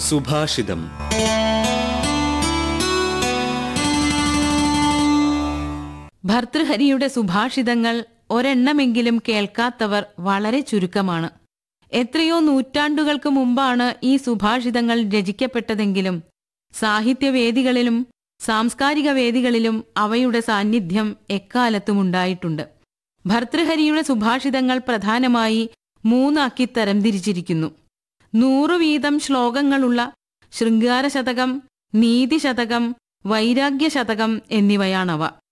സുഭാഷിതം ഭർതൃഹരിയുടെ സുഭാഷിതങ്ങൾ ഒരെണ്ണമെങ്കിലും കേൾക്കാത്തവർ വളരെ ചുരുക്കമാണ് എത്രയോ നൂറ്റാണ്ടുകൾക്ക് മുമ്പാണ് ഈ സുഭാഷിതങ്ങൾ രചിക്കപ്പെട്ടതെങ്കിലും സാഹിത്യവേദികളിലും സാംസ്കാരിക വേദികളിലും അവയുടെ സാന്നിധ്യം എക്കാലത്തും ഉണ്ടായിട്ടുണ്ട് ഭർതൃഹരിയുടെ സുഭാഷിതങ്ങൾ പ്രധാനമായി മൂന്നാക്കി തരംതിരിച്ചിരിക്കുന്നു നൂറു വീതം ശ്ലോകങ്ങളുള്ള ശൃംഗാരശതകം നീതിശതകം വൈരാഗ്യശതകം എന്നിവയാണവ